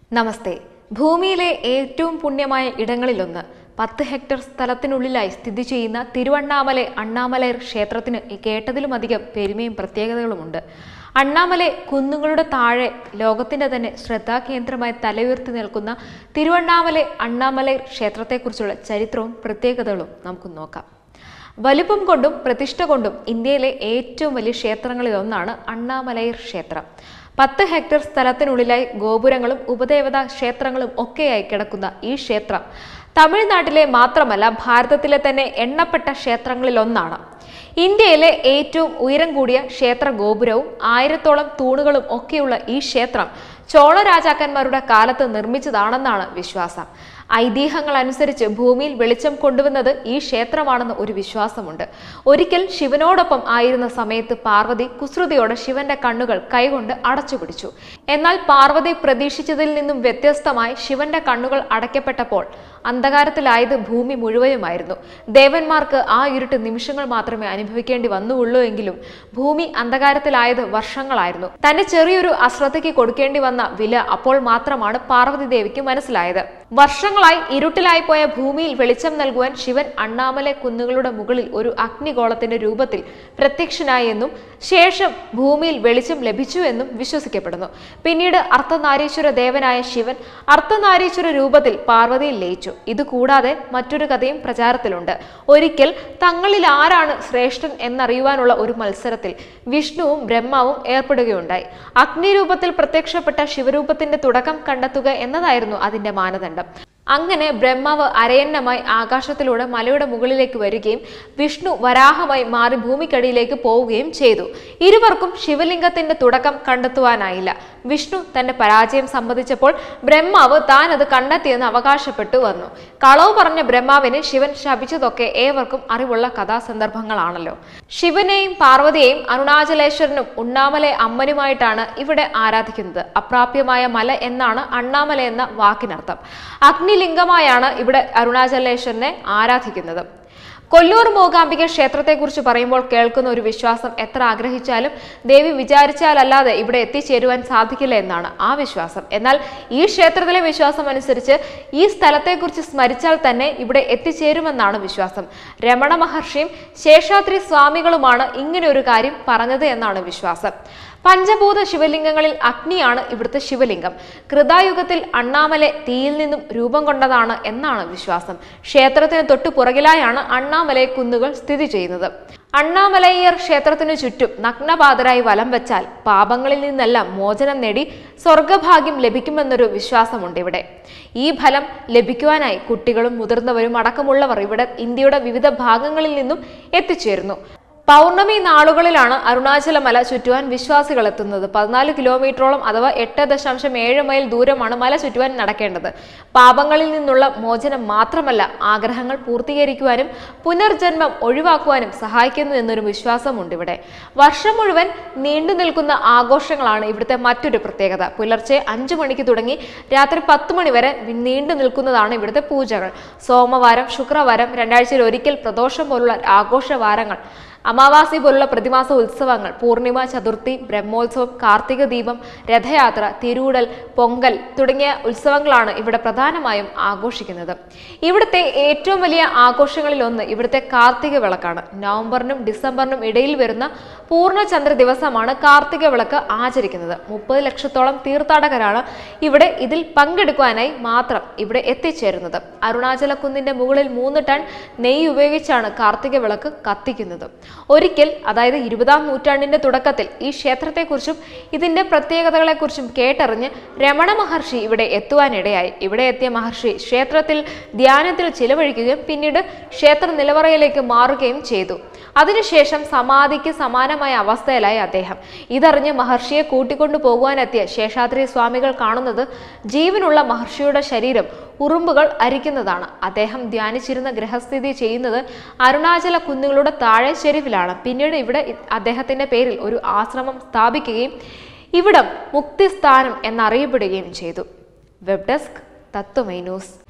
നമസ്തേ ഭൂമിയിലെ ഏറ്റവും പുണ്യമായ ഇടങ്ങളിലൊന്ന് പത്ത് ഹെക്ടർ സ്ഥലത്തിനുള്ളിലായി സ്ഥിതി ചെയ്യുന്ന തിരുവണ്ണാമലെ അണ്ണാമലയർ ക്ഷേത്രത്തിന് കേട്ടതിലുമധികം പെരുമയും പ്രത്യേകതകളുമുണ്ട് അണ്ണാമലെ കുന്നുകളുടെ താഴെ ലോകത്തിന്റെ തന്നെ ശ്രദ്ധാകേന്ദ്രമായി തലയുയർത്തി നിൽക്കുന്ന തിരുവണ്ണാമലെ അണ്ണാമലയർ ക്ഷേത്രത്തെക്കുറിച്ചുള്ള ചരിത്രവും പ്രത്യേകതകളും നമുക്ക് നോക്കാം വലിപ്പം കൊണ്ടും പ്രതിഷ്ഠ കൊണ്ടും ഇന്ത്യയിലെ ഏറ്റവും വലിയ ക്ഷേത്രങ്ങളിൽ ഒന്നാണ് അണ്ണാമലയർ ക്ഷേത്രം പത്ത് ഹെക്ടർ സ്ഥലത്തിനുള്ളിലായി ഗോപുരങ്ങളും ഉപദേവതാ ക്ഷേത്രങ്ങളും ഒക്കെയായി കിടക്കുന്ന ഈ ക്ഷേത്രം തമിഴ്നാട്ടിലെ മാത്രമല്ല ഭാരതത്തിലെ തന്നെ എണ്ണപ്പെട്ട ക്ഷേത്രങ്ങളിൽ ഒന്നാണ് ഇന്ത്യയിലെ ഏറ്റവും ഉയരം കൂടിയ ക്ഷേത്ര ഗോപുരവും ആയിരത്തോളം തൂണുകളും ഒക്കെയുള്ള ഈ ക്ഷേത്രം ചോള രാജാക്കന്മാരുടെ കാലത്ത് നിർമ്മിച്ചതാണെന്നാണ് വിശ്വാസം ഐതിഹ്യങ്ങൾ അനുസരിച്ച് ഭൂമിയിൽ വെളിച്ചം കൊണ്ടുവന്നത് ഈ ക്ഷേത്രമാണെന്ന് ഒരു വിശ്വാസമുണ്ട് ഒരിക്കൽ ശിവനോടൊപ്പം ആയിരുന്ന സമയത്ത് പാർവതി കുസൃതിയോടെ ശിവന്റെ കണ്ണുകൾ കൈകൊണ്ട് അടച്ചുപിടിച്ചു എന്നാൽ പാർവതി പ്രതീക്ഷിച്ചതിൽ നിന്നും വ്യത്യസ്തമായി ശിവന്റെ കണ്ണുകൾ അടയ്ക്കപ്പെട്ടപ്പോൾ അന്ധകാരത്തിലായത് ഭൂമി മുഴുവനുമായിരുന്നു ദേവന്മാർക്ക് ആ ഇരുട്ട് നിമിഷങ്ങൾ മാത്രമേ അനുഭവിക്കേണ്ടി വന്നുള്ളൂ എങ്കിലും ഭൂമി അന്ധകാരത്തിലായത് വർഷങ്ങളായിരുന്നു തന്റെ ചെറിയൊരു അശ്രദ്ധയ്ക്ക് കൊടുക്കേണ്ടി വന്ന വില അപ്പോൾ മാത്രമാണ് പാർവതി ദേവിക്ക് മനസ്സിലായത് വർഷങ്ങളായി ഇരുട്ടിലായി പോയ ഭൂമിയിൽ വെളിച്ചം നൽകുവാൻ ശിവൻ അണ്ണാമലെ കുന്നുകളുടെ മുകളിൽ ഒരു അഗ്നിഗോളത്തിന്റെ രൂപത്തിൽ പ്രത്യക്ഷനായി എന്നും ശേഷം ഭൂമിയിൽ വെളിച്ചം ലഭിച്ചു എന്നും വിശ്വസിക്കപ്പെടുന്നു പിന്നീട് അർദ്ധനാരീശ്വര ദേവനായ ശിവൻ അർദ്ധനാരീശ്വര രൂപത്തിൽ പാർവതിയിൽ ലയിച്ചു ഇതുകൂടാതെ മറ്റൊരു കഥയും പ്രചാരത്തിലുണ്ട് ഒരിക്കൽ തങ്ങളിൽ ആരാണ് ശ്രേഷ്ഠൻ എന്നറിയുവാനുള്ള ഒരു മത്സരത്തിൽ വിഷ്ണുവും ബ്രഹ്മാവും ഏർപ്പെടുകയുണ്ടായി അഗ്നിരൂപത്തിൽ പ്രത്യക്ഷപ്പെട്ട ശിവരൂപത്തിന്റെ തുടക്കം കണ്ടെത്തുക എന്നതായിരുന്നു അതിന്റെ മാനദണ്ഡം അങ്ങനെ ബ്രഹ്മാവ് അരയന്നമായി ആകാശത്തിലൂടെ മലയുടെ മുകളിലേക്ക് വരികയും വിഷ്ണു വരാഹമായി മാറി ഭൂമിക്കടിയിലേക്ക് പോവുകയും ചെയ്തു ഇരുവർക്കും ശിവലിംഗത്തിന്റെ തുടക്കം കണ്ടെത്തുവാനായില്ല വിഷ്ണു തന്റെ പരാജയം സമ്മതിച്ചപ്പോൾ ബ്രഹ്മാവ് താൻ അത് കണ്ടെത്തിയെന്ന് അവകാശപ്പെട്ടു വന്നു കളവ് പറഞ്ഞ ബ്രഹ്മാവിനെ ശിവൻ ശപിച്ചതൊക്കെ ഏവർക്കും അറിവുള്ള കഥാസന്ദർഭങ്ങളാണല്ലോ ശിവനെയും പാർവതിയെയും അരുണാചലേശ്വരനും ഉണ്ണാമലെ അമ്മനുമായിട്ടാണ് ഇവിടെ ആരാധിക്കുന്നത് അപ്രാപ്യമായ മല എന്നാണ് അണ്ണാമല എന്ന വാക്കിനർത്ഥം അഗ്നിലിംഗമായാണ് ഇവിടെ അരുണാചലേശ്വരനെ ആരാധിക്കുന്നത് കൊല്ലൂർ മൂകാംബിക ക്ഷേത്രത്തെക്കുറിച്ച് പറയുമ്പോൾ കേൾക്കുന്ന ഒരു വിശ്വാസം എത്ര ആഗ്രഹിച്ചാലും ദേവി വിചാരിച്ചാലല്ലാതെ ഇവിടെ എത്തിച്ചേരുവാൻ സാധിക്കില്ല എന്നാണ് ആ വിശ്വാസം എന്നാൽ ഈ ക്ഷേത്രത്തിലെ വിശ്വാസം അനുസരിച്ച് ഈ സ്ഥലത്തെക്കുറിച്ച് സ്മരിച്ചാൽ തന്നെ ഇവിടെ എത്തിച്ചേരുമെന്നാണ് വിശ്വാസം രമണ മഹർഷിയും ശേഷാദ്രി സ്വാമികളുമാണ് ഇങ്ങനെ ഒരു കാര്യം പറഞ്ഞത് എന്നാണ് വിശ്വാസം പഞ്ചഭൂത ശിവലിംഗങ്ങളിൽ അഗ്നിയാണ് ഇവിടുത്തെ ശിവലിംഗം കൃതായുഗത്തിൽ അണ്ണാമലെ തീയിൽ നിന്നും രൂപം കൊണ്ടതാണ് എന്നാണ് വിശ്വാസം ക്ഷേത്രത്തിന് തൊട്ടു പുറകിലായാണ് അണ്ണാമലൈ കുന്നുകൾ സ്ഥിതി ചെയ്യുന്നത് അണ്ണാമലയ്യർ ക്ഷേത്രത്തിനു ചുറ്റും നഗ്നപാതരായി വലം വെച്ചാൽ പാപങ്ങളിൽ നിന്നെല്ലാം മോചനം നേടി സ്വർഗഭാഗ്യം ലഭിക്കുമെന്നൊരു വിശ്വാസമുണ്ട് ഇവിടെ ഈ ഫലം ലഭിക്കുവാനായി കുട്ടികളും മുതിർന്നവരും അടക്കമുള്ളവർ ഇവിടെ ഇന്ത്യയുടെ വിവിധ ഭാഗങ്ങളിൽ നിന്നും എത്തിച്ചേരുന്നു പൗർണമി നാളുകളിലാണ് അരുണാചലമല ചുറ്റുവാൻ വിശ്വാസികൾ എത്തുന്നത് പതിനാല് കിലോമീറ്ററോളം അഥവാ എട്ട് ദശാംശം ഏഴ് മൈൽ ദൂരമാണ് മല ചുറ്റുവാൻ നടക്കേണ്ടത് പാപങ്ങളിൽ നിന്നുള്ള മോചനം മാത്രമല്ല ആഗ്രഹങ്ങൾ പൂർത്തീകരിക്കുവാനും പുനർജന്മം ഒഴിവാക്കുവാനും സഹായിക്കുന്നു എന്നൊരു വിശ്വാസമുണ്ട് ഇവിടെ വർഷം മുഴുവൻ നീണ്ടു നിൽക്കുന്ന ആഘോഷങ്ങളാണ് ഇവിടുത്തെ മറ്റൊരു പ്രത്യേകത പുലർച്ചെ അഞ്ചു മണിക്ക് തുടങ്ങി രാത്രി പത്ത് മണി വരെ നീണ്ടു നിൽക്കുന്നതാണ് ഇവിടുത്തെ പൂജകൾ സോമവാരം ശുക്രവാരം രണ്ടാഴ്ചയിൽ ഒരിക്കൽ പ്രദോഷം പോലുള്ള ആഘോഷവാരങ്ങൾ അമാവാസി പോലുള്ള പ്രതിമാസ ഉത്സവങ്ങൾ പൂർണിമ ചതുർത്ഥി ബ്രഹ്മോത്സവം കാർത്തിക ദീപം രഥയാത്ര തിരൂടൽ പൊങ്കൽ തുടങ്ങിയ ഉത്സവങ്ങളാണ് ഇവിടെ പ്രധാനമായും ആഘോഷിക്കുന്നത് ഇവിടുത്തെ ഏറ്റവും വലിയ ആഘോഷങ്ങളിൽ ഒന്ന് ഇവിടുത്തെ കാർത്തിക വിളക്കാണ് നവംബറിനും ഡിസംബറിനും ഇടയിൽ വരുന്ന പൂർണ്ണചന്ദ്ര ദിവസമാണ് കാർത്തിക വിളക്ക് ആചരിക്കുന്നത് മുപ്പത് ലക്ഷത്തോളം തീർത്ഥാടകരാണ് ഇവിടെ ഇതിൽ പങ്കെടുക്കുവാനായി മാത്രം ഇവിടെ എത്തിച്ചേരുന്നത് അരുണാചല കുന്നിന്റെ മുകളിൽ മൂന്ന് ടൺ നെയ്യ് ഉപയോഗിച്ചാണ് കാർത്തിക വിളക്ക് കത്തിക്കുന്നത് ഒരിക്കൽ അതായത് ഇരുപതാം നൂറ്റാണ്ടിന്റെ തുടക്കത്തിൽ ഈ ക്ഷേത്രത്തെക്കുറിച്ചും ഇതിന്റെ പ്രത്യേകതകളെക്കുറിച്ചും കേട്ടറിഞ്ഞ് രമണ മഹർഷി ഇവിടെ എത്തുവാനിടയായി ഇവിടെ എത്തിയ മഹർഷി ക്ഷേത്രത്തിൽ ധ്യാനത്തിൽ ചിലവഴിക്കുകയും പിന്നീട് ക്ഷേത്ര നിലവറയിലേക്ക് മാറുകയും ചെയ്തു അതിനുശേഷം സമാധിക്ക് സമാനമായ അവസ്ഥയിലായി അദ്ദേഹം ഇതറിഞ്ഞ് മഹർഷിയെ കൂട്ടിക്കൊണ്ടു പോകുവാനെത്തിയ ശേഷാദ്രി സ്വാമികൾ കാണുന്നത് ജീവനുള്ള മഹർഷിയുടെ ശരീരം ഉറുമ്പുകൾ അരിക്കുന്നതാണ് അദ്ദേഹം ധ്യാനിച്ചിരുന്ന ഗ്രഹസ്ഥിതി ചെയ്യുന്നത് അരുണാചല കുന്നുകളുടെ താഴെ ചെരുവിലാണ് പിന്നീട് ഇവിടെ അദ്ദേഹത്തിന്റെ പേരിൽ ഒരു ആശ്രമം സ്ഥാപിക്കുകയും ഇവിടം മുക്തിസ്ഥാനം എന്നറിയപ്പെടുകയും ചെയ്തു വെബ് ഡെസ്ക് തത്വമൈ ന്യൂസ്